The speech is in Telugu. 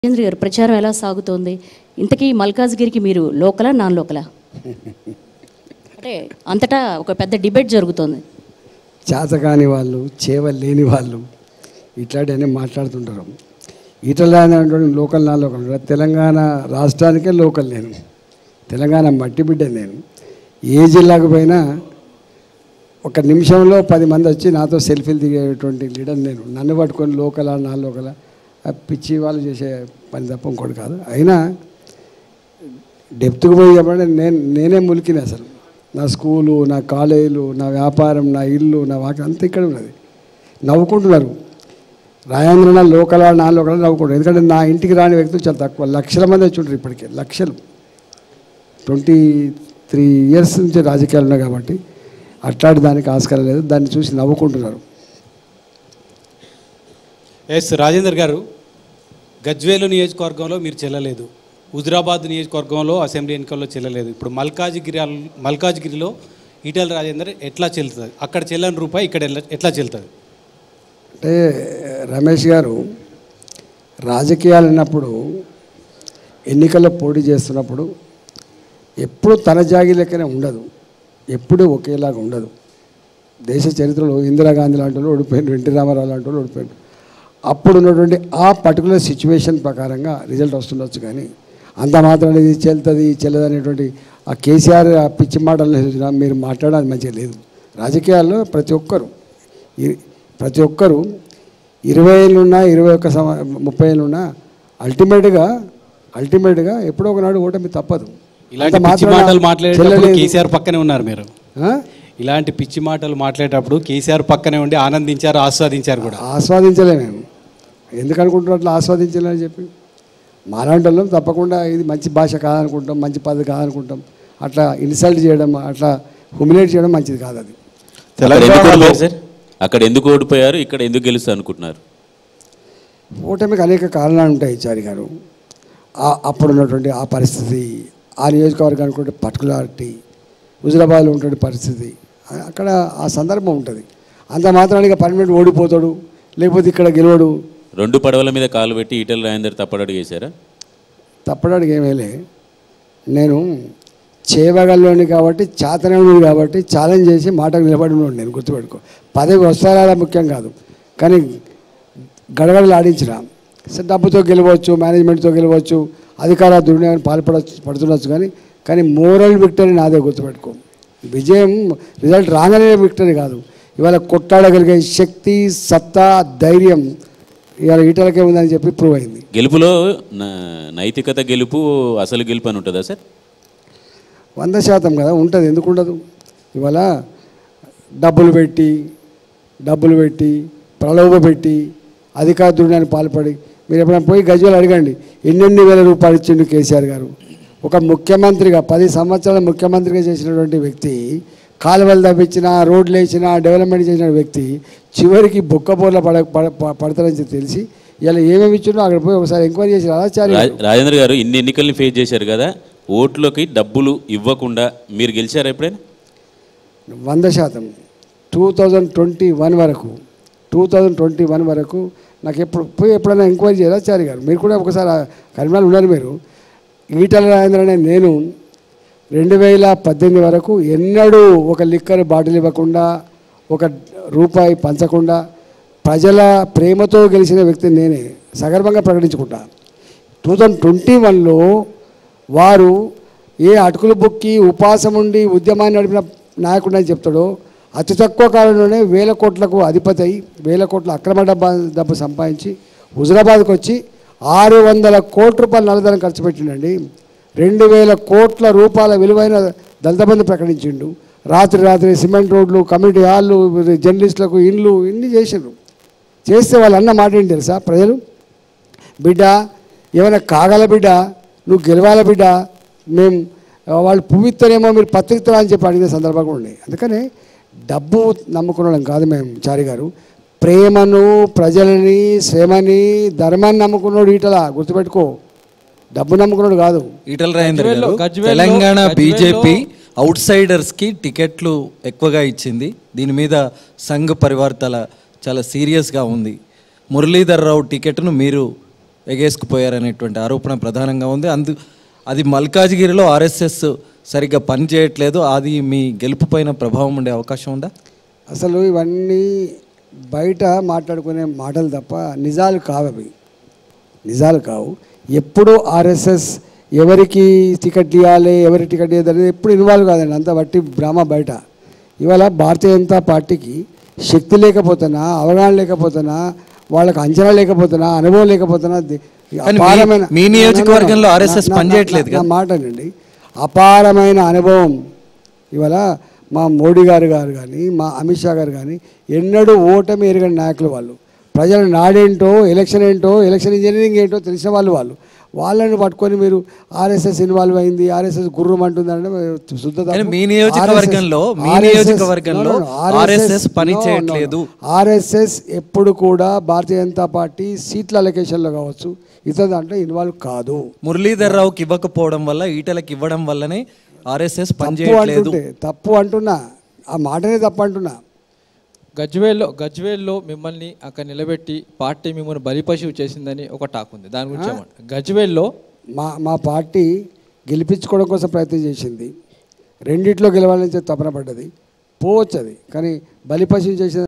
రాజేంద్ర గారు ప్రచారం ఎలా సాగుతోంది ఇంతకీ మల్కాజ్గిరికి మీరు లోకలా నాన్ లోకలా అంటే అంతటా ఒక పెద్ద డిబేట్ జరుగుతోంది చేతకాని వాళ్ళు చేవ లేని వాళ్ళు ఇట్లాంటివన్నీ మాట్లాడుతుంటారు ఈటల అనేటువంటి లోకల్ నా లోకల్ కాదు. తెలంగాణ రాష్ట్రానికే లోకల్ నేను తెలంగాణ మట్టి బిడ్డ నేను ఏ జిల్లాకు పోయినా ఒక నిమిషంలో పది మంది వచ్చి నాతో సెల్ఫీలు దిగేటువంటి లీడర్ నేను నన్ను పట్టుకొని లోకలా నా లోకలా ఆ పిచ్చి వాళ్ళు చేసే పని తప్ప ఇంకోటి కాదు అయినా డెప్త్కి పోయి చెప్పండి నేను నేనే ములికిన అసలు నా స్కూలు నా కాలేజీలు నా వ్యాపారం నా ఇల్లు నా వాకి అంతా ఇక్కడ ఉన్నది నవ్వుకుంటున్నారు రాయాంధ్ర నా లోకల నా లోకల నవ్వుకుంటారు ఎందుకంటే నా ఇంటికి రాని వ్యక్తులు చాలా తక్కువ లక్షల మంది వచ్చి ఉంటారు ఇప్పటికే లక్షలు ట్వంటీ త్రీ ఇయర్స్ నుంచి రాజకీయాలు ఉన్నాయి కాబట్టి అట్లాంటి దానికి ఆస్కారం లేదు దాన్ని చూసి నవ్వుకుంటున్నారు ఎస్ రాజేందర్ గారు గజ్వేలు నియోజకవర్గంలో మీరు చెల్లలేదు హుజురాబాద్ నియోజకవర్గంలో అసెంబ్లీ ఎన్నికల్లో చెల్లలేదు ఇప్పుడు మల్కాజ్గిరి మల్కాజ్గిరిలో ఈటెల రాజేందర్ ఎట్లా చెల్లుతుంది అక్కడ చెల్లని రూపాయి ఇక్కడ ఎట్లా- ఎట్లా చెల్లుతుంది అంటే రమేష్ గారు రాజకీయాలు అన్నప్పుడు ఎన్నికల్లో పోటీ చేస్తున్నప్పుడు ఎప్పుడు తన జాగి లెక్కనే ఉండదు ఎప్పుడూ ఒకేలాగా ఉండదు దేశ చరిత్రలో ఇందిరాగాంధీ లాంటి వాళ్ళు ఓడిపోయారు ఎన్టీ రామారావు లాంటి వాళ్ళు ఓడిపోయారు అప్పుడు ఉన్నటువంటి ఆ పర్టికులర్ సిచ్యువేషన్ ప్రకారంగా రిజల్ట్ వస్తుండొచ్చు కానీ అంత మాత్రం ఇది చెల్తుంది చెల్లదు అనేటువంటి ఆ కేసీఆర్ ఆ పిచ్చి మాటలు చూసినా మీరు మాట్లాడడానికి మంచిగా లేదు రాజకీయాల్లో ప్రతి ఒక్కరు ఈ- ప్రతి ఒక్కరు ఇరవై ఏళ్ళున్నా ఇరవై ఒక్క సంవ ముప్పై ఏళ్ళున్నా అల్టిమేట్గా అల్టిమేట్గా ఎప్పుడో ఒకనాడు ఓటమి తప్పదు ఇలాంటి అంత పిచ్చి మాత్రాన మాటలు మాట్లాడేటప్పుడు చెల్లలేదు. కేసీఆర్ పక్కనే ఉన్నారు మీరు ఆ? ఇలాంటి పిచ్చి మాటలు మాట్లాడేటప్పుడు కేసీఆర్ పక్కనే ఉండి ఆనందించారు ఆస్వాదించారు కూడా ఆస్వాదించలే మేము ఎందుకు అనుకుంటున్నాం అట్లా ఆస్వాదించలేని చెప్పి మాలాంటి వాళ్ళం తప్పకుండా ఇది మంచి భాష కాదనుకుంటాం మంచి పద్ధతి కాదనుకుంటాం అట్లా ఇన్సల్ట్ చేయడం అట్లా హ్యూమిలేట్ చేయడం మంచిది కాదు అది అక్కడ ఎందుకు ఓడిపోయారు సార్ అక్కడ ఎందుకు ఓడిపోయారు ఇక్కడ ఎందుకు గెలుస్తా అనుకుంటున్నారు ఓటమికి అనేక కారణాలు ఉంటాయి చారి గారు ఆ- అప్పుడు ఉన్నటువంటి ఆ పరిస్థితి ఆ నియోజకవర్గానికి ఉండే పర్టికులారిటీ హుజురాబాద్లో ఉన్నటువంటి పరిస్థితి ఆ- అక్కడ ఆ సందర్భం ఉంటుంది అంత మాత్రానికి పర్మనెంట్ ఓడిపోతాడు లేకపోతే ఇక్కడ గెలవడు రెండు పడవల మీద కాలు పెట్టి ఈటల రాజేందర్ తప్పడడు చేశారా తప్పడానికి ఏమేలే నేను చేయగలలోని కాబట్టి చాతనవుడు కాబట్టి ఛాలెంజ్ చేసి మాటకు నిలబడి ఉన్నాడు నేను గుర్తుపెట్టుకో పదవి వస్తారా ముఖ్యం కాదు కానీ గడగడలు ఆడించిన సరే డబ్బుతో గెలవచ్చు మేనేజ్మెంట్తో గెలవచ్చు అధికార దుర్వినియోగం పాల్పడవచ్చు పడుతుండొచ్చు కానీ కానీ మోరల్ విక్టరీ నాదే గుర్తుపెట్టుకో విజయం రిజల్ట్ రాగానే విక్టరీ కాదు ఇవాళ కొట్లాడగలిగే శక్తి సత్తా ధైర్యం ఇవాళ ఈటలకే ఉందని చెప్పి ప్రూవ్ అయింది గెలుపులో న- నైతికత గెలుపు అసలు గెలుపు అని ఉంటుందా సార్ వంద శాతం కదా ఉంటుంది ఎందుకు ఉండదు ఇవాళ డబ్బులు పెట్టి డబ్బులు పెట్టి ప్రలోభ పెట్టి అధికార దుర్ణాన్ని పాల్పడి మీరు ఎప్పుడైనా పోయి గజ్వేలు అడగండి ఎన్నెన్ని వేల రూపాయలు ఇచ్చిండు కేసీఆర్ గారు ఒక ముఖ్యమంత్రిగా పది సంవత్సరాల ముఖ్యమంత్రిగా చేసినటువంటి వ్యక్తి కాలువలు తవ్వించిన రోడ్లు వేసిన డెవలప్మెంట్ చేసిన వ్యక్తి చివరికి బొక్కబోర్ల పడ పడ- ప- పడతారని తెలిసి ఇలా ఏమేమి ఇచ్చిండో అక్కడ పోయి ఒకసారి ఎంక్వైరీ చేసి ఆచార్య రా- రాజేంద్ర గారు ఇన్ని ఎన్నికల్ని ఫేస్ చేశారు కదా ఓట్లోకి డబ్బులు ఇవ్వకుండా మీరు గెలిచారా ఎప్పుడైనా వంద శాతం టూ థౌజండ్ ట్వంటీ వన్ వరకు టూ థౌజండ్ ట్వంటీ వన్ వరకు నాకు ఎప్పుడు పోయి ఎప్పుడైనా ఎంక్వైరీ చేయాలా చారి గారు మీరు కూడా ఒకసారి ఆ కరీంనగర్ ఉన్నారు మీరు ఈటల రాజేంద్ర అనే నేను రెండు వేల పద్దెనిమిది వరకు ఎన్నడూ ఒక లిక్కర్ బాటిల్ ఇవ్వకుండా ఒక రూపాయి పంచకుండా ప్రజల ప్రేమతో గెలిచిన వ్యక్తి నేనే సగర్భంగా ప్రకటించుకుంటా టూ థౌజండ్ ట్వంటీ వన్లో వారు ఏ అటుకులు బొక్కి ఉపాసం ఉండి ఉద్యమాన్ని నడిపిన నాయకుడు అని చెప్తాడో అతి తక్కువ కాలంలోనే వేల కోట్లకు అధిపతి అయి వేల కోట్ల అక్రమ డబ్బా డబ్బు సంపాదించి హుజరాబాద్కి వచ్చి ఆరు వందల కోట్ల రూపాయల నల్లధనం ఖర్చు పెట్టిండండి రెండు వేల కోట్ల రూపాయల విలువైన దళిత బంధు ప్రకటించిండు రాత్రి రాత్రి సిమెంట్ రోడ్లు కమ్యూనిటీ హాళ్ళు జర్నలిస్టులకు ఇండ్లు ఇన్ని చేసిండ్రు చేస్తే వాళ్ళు అన్న మాట ఏంటి తెలుసా ప్రజలు బిడ్డ ఏమైనా కాగల బిడ్డ నువ్వు గెలవాల బిడ్డ మేము ఆ, వాళ్ళు పువ్విత్తనేమో మీరు పత్రికరా అని చెప్పి అడిగిన సందర్భం కూడా ఉన్నాయి అందుకని డబ్బు నమ్ముకునడం కాదు మేము చారి గారు ప్రేమను ప్రజలని శ్రమని ధర్మాన్ని నమ్ముకున్నాడు ఈటల గుర్తుపెట్టుకో డబ్బు నమ్ముకున్నాడు కాదు ఈటల రాజేందర్ గారు గజ్వేల్లో- గజ్వేల్లో- తెలంగాణ గజ్వేల్లో- బీజేపీ అవుట్ సైడర్స్ కి టికెట్లు ఎక్కువగా ఇచ్చింది దీని మీద సంఘ్ పరివార్తల చాలా సీరియస్గా ఉంది మురళీధర్ రావు టికెట్ను మీరు ఎగేసుకుపోయారనేటువంటి ఆరోపణ ప్రధానంగా ఉంది అందు అది మల్కాజ్గిరిలో ఆర్ఎస్ఎస్ సరిగ్గా పనిచేయట్లేదు అది మీ గెలుపు పైన ప్రభావం ఉండే అవకాశం ఉందా అసలు ఇవన్నీ బయట మాట్లాడుకునే మాటలు తప్ప నిజాలు కావు అవి నిజాలు కావు ఎప్పుడు ఆర్ఎస్ఎస్ ఎవరికి టికెట్ ఇవ్వాలి ఎవరి టికెట్ ఇవ్వాలి అనేది ఎప్పుడు ఇన్వాల్వ్ కాదండి అంత బట్టి భ్రమ బయట ఇవాళ భారతీయ జనతా పార్టీకి శక్తి లేకపోతున్నా అవగాహన లేకపోతున్నా వాళ్ళకి అంచనా లేకపోతున్నా అనుభవం లేకపోతున్నా ది- కానీ మీ- అపారమైన మీ నియోజకవర్గంలో నా- RSS నా- నా- పనిచేయట్లేదు నా- కదా? నా మాట అండి అపారమైన అనుభవం ఇవాళ మా మోడీ గారు గారు కానీ మా అమిత్ షా గారు కానీ ఎన్నడూ ఓటమి ఎరగని నాయకులు వాళ్ళు ప్రజల నాడేంటో ఎలక్షన్ ఏంటో ఎలక్షన్ ఇంజనీరింగ్ ఏంటో తెలిసిన వాళ్ళు వాళ్ళు వాళ్ళని పట్టుకొని మీరు ఆర్ఎస్ఎస్ ఇన్వాల్వ్ అయింది ఆర్ఎస్ఎస్ గుర్రం అంటుంది అంటే శుద్ధ తప్పు. కానీ మీ నియోజకవర్గంలో, RSS మీ నియోజకవర్గంలో RSS పని చేయట్లేదు. ఆర్ఎస్ఎస్ ఎప్పుడు కూడా భారతీయ జనతా పార్టీ సీట్ల అలొకేషన్లో కావచ్చు ఇతర దాంట్లో ఇన్వాల్వ్ కాదు మురళీధర్ రావుకి ఇవ్వకపోవడం వల్ల ఈటలకు ఇవ్వడం వల్లనే ఆర్ఎస్ఎస్ తప్పు పనిచేయట్లేదు అంటుంటే తప్పు అంటున్నా ఆ మాటనే తప్పు అంటున్నా గజ్వేల్లో గజ్వేల్లో మిమ్మల్ని అక్కడ నిలబెట్టి పార్టీ మిమ్మల్ని బలిపశువు చేసిందని ఒక టాక్ ఉంది దాని గురించి ఏమంటారు? గజ్వేల్లో మా మా పార్టీ గెలిపించుకోవడం కోసం ప్రయత్నం చేసింది రెండిట్లో గెలవాలని చెప్పి తపన పడ్డది పోవచ్చు అది కానీ బలిపశువు చేసిన